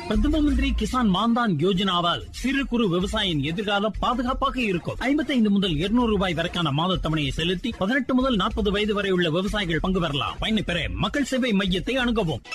பிரதம மந்திரி கிசான் மான்தான் யோஜனாவால் சிறு குறு விவசாயியின் எதிர்காலம் பாதுகாப்பாக இருக்கும் ஐம்பத்தைந்து முதல் இருநூறு ரூபாய் வரைக்கான மாத தவணையை செலுத்தி பதினெட்டு முதல் நாற்பது வயது வரை உள்ள விவசாயிகள் பங்கு பெறலாம் பயனை பெற மக்கள் சேவை மையத்தை அணுகவும்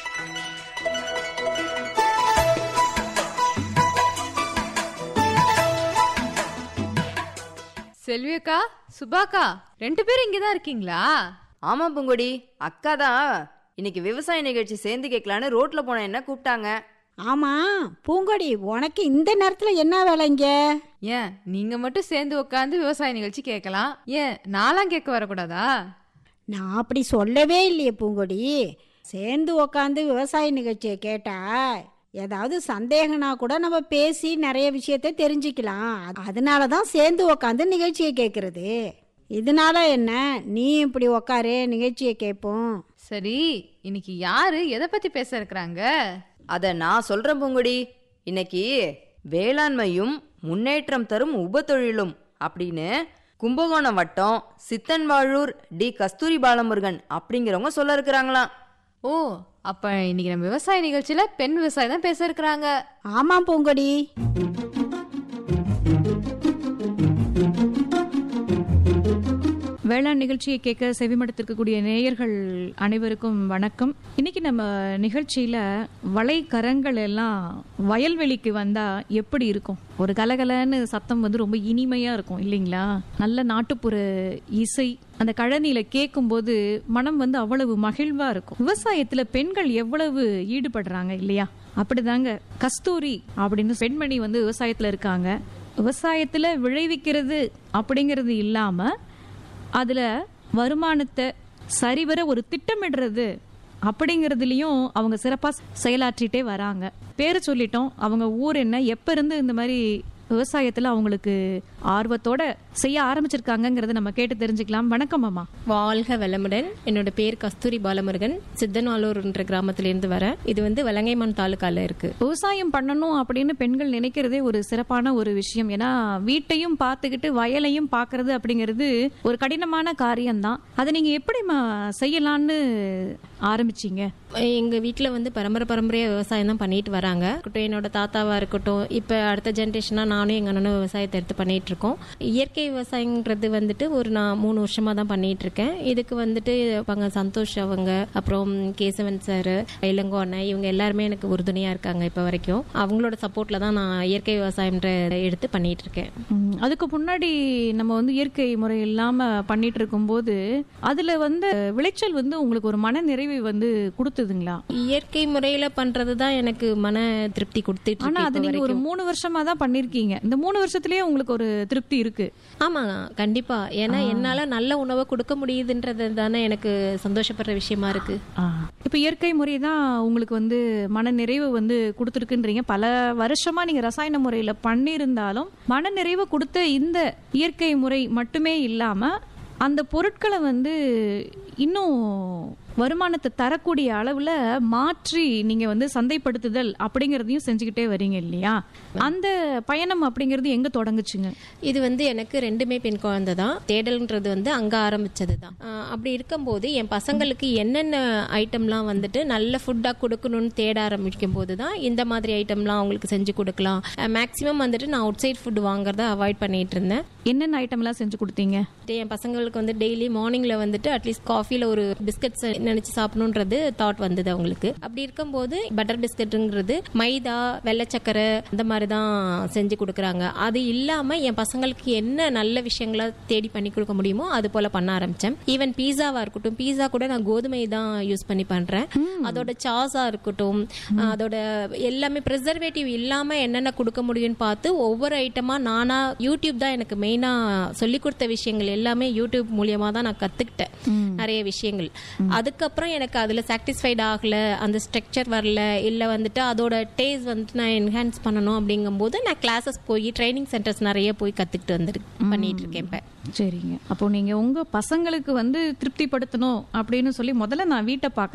செல்வியக்கா சுபாக்கா ரெண்டு பேரும் இங்கதான் இருக்கீங்களா ஆமா பூங்கொடி அக்கா தான் இன்னைக்கு விவசாய நிகழ்ச்சி சேர்ந்து கேட்கலான்னு ரோட்ல போன என்ன கூப்பிட்டாங்க ஆமா பூங்கொடி உனக்கு இந்த நேரத்துல என்ன வேலை இங்க ஏன் நீங்க மட்டும் சேர்ந்து உட்காந்து விவசாய நிகழ்ச்சி கேட்கலாம் ஏன் நாலாம் கேட்க வரக்கூடாதா நான் அப்படி சொல்லவே இல்லையே பூங்கொடி சேர்ந்து உக்காந்து விவசாய நிகழ்ச்சியை கேட்டா ஏதாவது சந்தேகம்னா கூட நம்ம பேசி நிறைய விஷயத்த தெரிஞ்சுக்கலாம் அதனால தான் சேர்ந்து உக்காந்து நிகழ்ச்சியை கேட்கறது இதனால என்ன நீ இப்படி உக்காரு நிகழ்ச்சியை கேட்போம் சரி இன்னைக்கு யாரு எதை பத்தி பேச இருக்கிறாங்க அத நான் சொல்றேன் பூங்கொடி இன்னைக்கு வேளாண்மையும் முன்னேற்றம் தரும் உபத்தொழிலும் அப்படின்னு கும்பகோணம் வட்டம் சித்தன்வாழூர் டி கஸ்தூரி பாலமுருகன் அப்படிங்கிறவங்க சொல்ல இருக்கிறாங்களாம் ஓ அப்ப இன்னைக்கு நம்ம விவசாய நிகழ்ச்சியில பெண் விவசாயி தான் பேச இருக்கிறாங்க ஆமாம் பூங்கொடி வேளாண் நிகழ்ச்சியை கேட்க செவிமடுத்திருக்கக்கூடிய நேயர்கள் அனைவருக்கும் வணக்கம் இன்னைக்கு நம்ம நிகழ்ச்சியில வளைக்கரங்கள் எல்லாம் வயல்வெளிக்கு வந்தா எப்படி இருக்கும் ஒரு கலகலன்னு சத்தம் வந்து ரொம்ப இனிமையா இருக்கும் இல்லைங்களா நல்ல நாட்டுப்புற இசை அந்த கழனியில கேட்கும்போது மனம் வந்து அவ்வளவு மகிழ்வா இருக்கும் விவசாயத்துல பெண்கள் எவ்வளவு ஈடுபடுறாங்க இல்லையா அப்படிதாங்க கஸ்தூரி அப்படின்னு பெண்மணி வந்து விவசாயத்துல இருக்காங்க விவசாயத்துல விளைவிக்கிறது அப்படிங்கிறது இல்லாம அதுல வருமானத்தை சரிவர ஒரு திட்டமிடுறது அப்படிங்கிறதுலயும் அவங்க சிறப்பா செயலாற்றிட்டே வராங்க பேரை சொல்லிட்டோம் அவங்க ஊர் என்ன எப்ப இருந்து இந்த மாதிரி விவசாயத்துல அவங்களுக்கு ஆர்வத்தோட செய்ய ஆரம்பிச்சிருக்காங்கங்கறத நம்ம கேட்டு தெரிஞ்சுக்கலாம் வணக்கம் அம்மா வாழ்க வளமுடன் என்னோட பேர் கஸ்தூரி பாலமுருகன் சித்தனாலூர்ன்ற கிராமத்திலேருந்து வரேன் இது வந்து வலங்கைமான் தாலுக்கால இருக்கு விவசாயம் பண்ணணும் அப்படின்னு பெண்கள் நினைக்கிறதே ஒரு சிறப்பான ஒரு விஷயம் ஏன்னா வீட்டையும் பார்த்துக்கிட்டு வயலையும் பார்க்கறது அப்படிங்கிறது ஒரு கடினமான காரியம்தான் அதை நீங்க எப்படிம்மா செய்யலான்னு ஆரம்பிச்சீங்க எங்க வீட்ல வந்து பரம்பரை பரம்பரையா விவசாயம் தான் பண்ணிட்டு வராங்க இருக்கட்டும் என்னோட தாத்தாவா இருக்கட்டும் இப்ப அடுத்த ஜென்ரேஷனா நானும் எங்க அண்ணனும் விவசாயத்தை எடுத்து பண்ணிட்டு இருக்கோம் இயற்கை விவசாயங்கிறது வந்துட்டு ஒரு நான் மூணு வருஷமா தான் பண்ணிட்டு இருக்கேன் இதுக்கு வந்துட்டு பங்க சந்தோஷ் அவங்க அப்புறம் கேசவன் சார் இளங்கோ அண்ணன் இவங்க எல்லாருமே எனக்கு உறுதுணையா இருக்காங்க இப்ப வரைக்கும் அவங்களோட சப்போர்ட்ல தான் நான் இயற்கை விவசாயம்ன்ற எடுத்து பண்ணிட்டு இருக்கேன் ம், அதுக்கு முன்னாடி நம்ம வந்து இயற்கை முறை இல்லாம பண்ணிட்டு இருக்கும்போது அதுல வந்து விளைச்சல் வந்து உங்களுக்கு ஒரு மன நிறைவை வந்து கொடுத்ததுங்களா இயற்கை முறையில பண்றது தான் எனக்கு மன திருப்தி கொடுத்துட்டு ஆனா இருக்கு அது இப்ப நீங்க ஒரு வரைக்கும். மூணு வருஷமா தான் பண்ணிருக்கீங்க இந்த மூணு வருஷத்துலயே உங்களுக்கு ஒரு திருப்தி இருக்கு ஆமா கண்டிப்பா ஏன்னா என்னால நல்ல உணவை கொடுக்க முடியுதுன்றது தானே எனக்கு சந்தோஷப்படுற விஷயமா இருக்கு இப்ப இயற்கை முறை தான் உங்களுக்கு வந்து மன நிறைவு வந்து கொடுத்துருக்குன்றீங்க பல வருஷமா நீங்க ரசாயன முறையில பண்ணியிருந்தாலும் மன நிறைவு கொடுத்த இந்த இயற்கை முறை மட்டுமே இல்லாம அந்த பொருட்களை வந்து இன்னும் வருமானத்தை தரக்கூடிய அளவுல மாற்றி நீங்க வந்து சந்தைப்படுத்துதல் அப்படிங்கறதையும் செஞ்சுக்கிட்டே வரீங்க இல்லையா அந்த பயணம் அப்படிங்கிறது எங்க தொடங்குச்சுங்க இது வந்து எனக்கு ரெண்டுமே பெண் குழந்தை தான் தேடல்ன்றது வந்து அங்க ஆரம்பிச்சது தான் அப்படி இருக்கும்போது என் பசங்களுக்கு என்னென்ன ஐட்டம்லாம் வந்துட்டு நல்ல ஃபுட்டா கொடுக்கணும்னு தேட ஆரம்பிக்கும் போது தான் இந்த மாதிரி ஐட்டம்லாம் அவங்களுக்கு செஞ்சு கொடுக்கலாம் மேக்ஸிமம் வந்துட்டு நான் அவுட் சைட் ஃபுட் வாங்குறத அவாய்ட் பண்ணிட்டு இருந்தேன் என்னென்ன ஐட்டம்லாம் செஞ்சு கொடுத்தீங்க என் பசங்களுக்கு வந்து டெய்லி மார்னிங்ல வந்துட்டு அட்லீஸ்ட் காஃபில ஒரு பிஸ்கட்ஸ் நினைச்சு சாப்பிடணுன்றது தாட் வந்தது அவங்களுக்கு அப்படி இருக்கும்போது பட்டர் பிஸ்கட்டுங்கிறது மைதா வெள்ளை சக்கரை அந்த மாதிரி தான் செஞ்சு கொடுக்குறாங்க அது இல்லாம என் பசங்களுக்கு என்ன நல்ல விஷயங்களா தேடி பண்ணி கொடுக்க முடியுமோ அது போல பண்ண ஆரம்பிச்சேன் ஈவன் பீஸாவா இருக்கட்டும் பீஸா கூட நான் கோதுமை தான் யூஸ் பண்ணி பண்றேன் அதோட சாஸா இருக்கட்டும் அதோட எல்லாமே ப்ரிசர்வேட்டிவ் இல்லாம என்னென்ன கொடுக்க முடியும்னு பார்த்து ஒவ்வொரு ஐட்டமா நானா யூடியூப் தான் எனக்கு மெயினா சொல்லி கொடுத்த விஷயங்கள் எல்லாமே யூடியூப் மூலியமா தான் நான் கத்துக்கிட்டேன் நிறைய விஷயங்கள் அதுக்கப்புறம் எனக்கு அதுல சாட்டிஸ்ஃபைட் ஆகல அந்த ஸ்ட்ரக்சர் வரல இல்ல வந்துட்டு அதோட டேஸ்ட் வந்துட்டு நான் என்ஹான்ஸ் பண்ணணும் அப்படிங்கும்போது நான் கிளாஸஸ் போய் ட்ரைனிங் சென்டர்ஸ் நிறைய போய் கத்துக்கிட்டு வந்து பண்ணிட்டு இருக்கேன் இப்ப சரிங்க அப்போ நீங்க உங்க பசங்களுக்கு வந்து திருப்திப்படுத்தணும் அப்படின்னு சொல்லி முதல்ல நான் வீட்டை பார்க்க